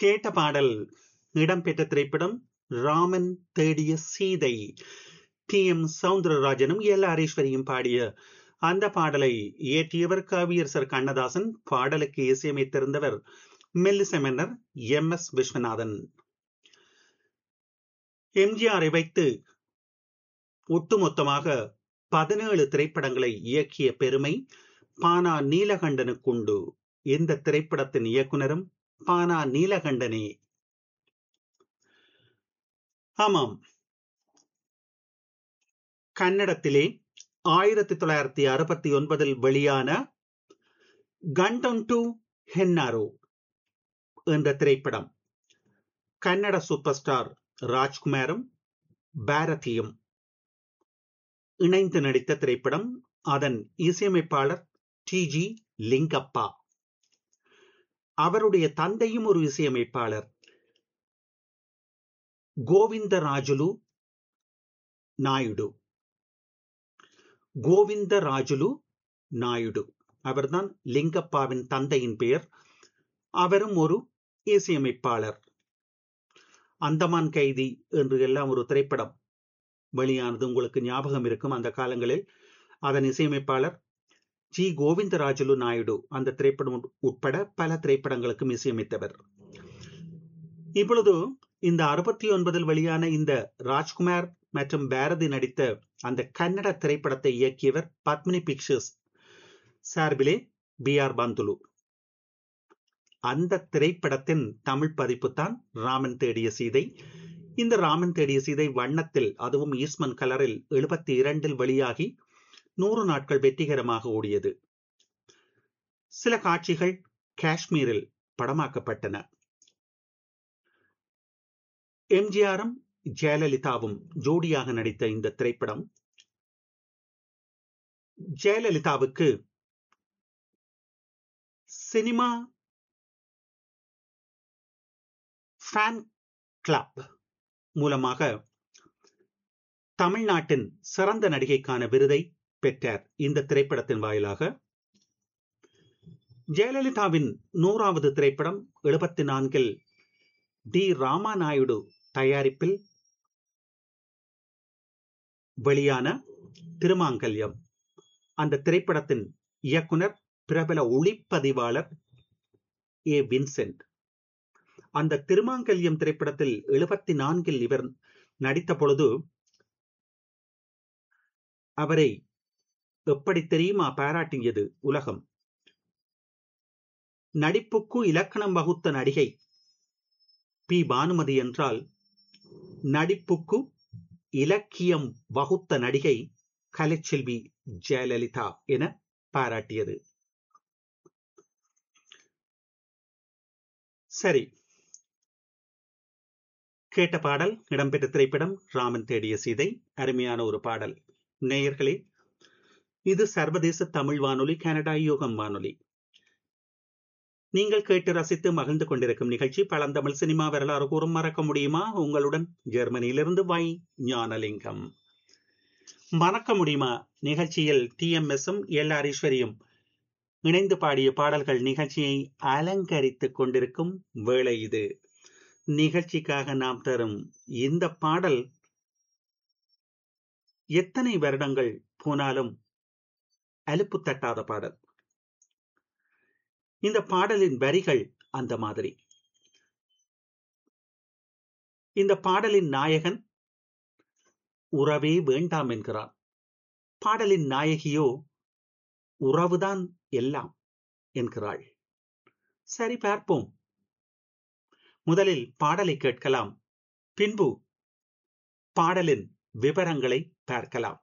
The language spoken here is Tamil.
கேட்ட பாடல் இடம்பெற்ற திரைப்படம் ராமன் தேடிய சீதை டி எம் சவுந்தரராஜனும் எல் ஹரீஸ்வரியும் பாடிய அந்த பாடலை இயற்றியவர் கவியரசர் கண்ணதாசன் பாடலுக்கு இசையமைத்திருந்தவர் மெல்லிசை மன்னர் எம் எஸ் விஸ்வநாதன் எம்ஜிஆரை வைத்து ஒட்டுமொத்தமாக பதினேழு திரைப்படங்களை இயக்கிய பெருமை பானா நீலகண்டனுக்குண்டு இந்த திரைப்படத்தின் இயக்குனரும் பானா நீலகண்டனே ஆமாம் கன்னடத்திலே ஆயிரத்தி தொள்ளாயிரத்தி அறுபத்தி ஒன்பதில் வெளியான கண்டன் டு ஹென்னாரோ என்ற திரைப்படம் கன்னட சூப்பர் ஸ்டார் ராஜ்குமாரும் பாரதியும் இணைந்து நடித்த திரைப்படம் அதன் இசையமைப்பாளர் டி ஜி லிங்கப்பா அவருடைய தந்தையும் ஒரு இசையமைப்பாளர் கோவிந்தராஜுலு நாயுடு கோவிந்தராஜுலு நாயுடு அவர்தான் லிங்கப்பாவின் தந்தையின் பெயர் அவரும் ஒரு இசையமைப்பாளர் அந்தமான் கைதி என்று எல்லாம் ஒரு திரைப்படம் வெளியானது உங்களுக்கு ஞாபகம் இருக்கும் அந்த காலங்களில் அதன் இசையமைப்பாளர் ஜி கோவிந்தராஜுலு நாயுடு அந்த திரைப்படம் உட்பட பல திரைப்படங்களுக்கும் இசையமைத்தவர் இப்பொழுது இந்த அறுபத்தி ஒன்பதில் வெளியான இந்த ராஜ்குமார் மற்றும் பாரதி நடித்த அந்த கன்னட திரைப்படத்தை இயக்கியவர் பத்மினி பிக்சர்ஸ் சார்பிலே பி ஆர் பந்துலு அந்த திரைப்படத்தின் தமிழ் பதிப்பு தான் ராமன் தேடிய சீதை இந்த ராமன் தேடிய சீதை வண்ணத்தில் அதுவும் ஈஸ்மன் கலரில் எழுபத்தி இரண்டில் வெளியாகி நூறு நாட்கள் வெற்றிகரமாக ஓடியது சில காட்சிகள் காஷ்மீரில் படமாக்கப்பட்டன எம்ஜிஆரும் ஜெயலலிதாவும் ஜோடியாக நடித்த இந்த திரைப்படம் ஜெயலலிதாவுக்கு சினிமா ஃபேன் கிளப் மூலமாக தமிழ்நாட்டின் சிறந்த நடிகைக்கான விருதை பெற்றார் இந்த திரைப்படத்தின் வாயிலாக ஜெயலலிதாவின் நூறாவது திரைப்படம் எழுபத்தி நான்கில் டி ராமாநாயுடு தயாரிப்பில் வெளியான திருமாங்கல்யம் அந்த திரைப்படத்தின் இயக்குனர் பிரபல ஒளிப்பதிவாளர் ஏ வின்சென்ட் அந்த திருமாங்கல்யம் திரைப்படத்தில் எழுபத்தி நான்கில் இவர் நடித்த பொழுது அவரை எப்படி தெரியுமா பாராட்டியது உலகம் நடிப்புக்கு இலக்கணம் வகுத்த நடிகை பி பானுமதி என்றால் நடிப்புக்கு இலக்கியம் வகுத்த நடிகை கலைச்செல்வி ஜெயலலிதா என பாராட்டியது சரி கேட்ட பாடல் இடம்பெற்ற திரைப்படம் ராமன் தேடிய சீதை அருமையான ஒரு பாடல் நேயர்களே இது சர்வதேச தமிழ் வானொலி கனடா யோகம் வானொலி நீங்கள் கேட்டு ரசித்து மகிழ்ந்து கொண்டிருக்கும் நிகழ்ச்சி பழந்தமிழ் சினிமா வரலாறு கூறும் மறக்க முடியுமா உங்களுடன் ஜெர்மனியிலிருந்து வை ஞானலிங்கம் மறக்க முடியுமா நிகழ்ச்சியில் டி எம் எஸும் எல் ஹரீஸ்வரியும் இணைந்து பாடிய பாடல்கள் நிகழ்ச்சியை அலங்கரித்துக் கொண்டிருக்கும் வேளை இது நிகழ்ச்சிக்காக நாம் தரும் இந்த பாடல் எத்தனை வருடங்கள் போனாலும் அலுப்பு தட்டாத பாடல் இந்த பாடலின் வரிகள் அந்த மாதிரி இந்த பாடலின் நாயகன் உறவே வேண்டாம் என்கிறான் பாடலின் நாயகியோ உறவுதான் எல்லாம் என்கிறாள் சரி பார்ப்போம் முதலில் பாடலை கேட்கலாம் பின்பு பாடலின் விவரங்களை பார்க்கலாம்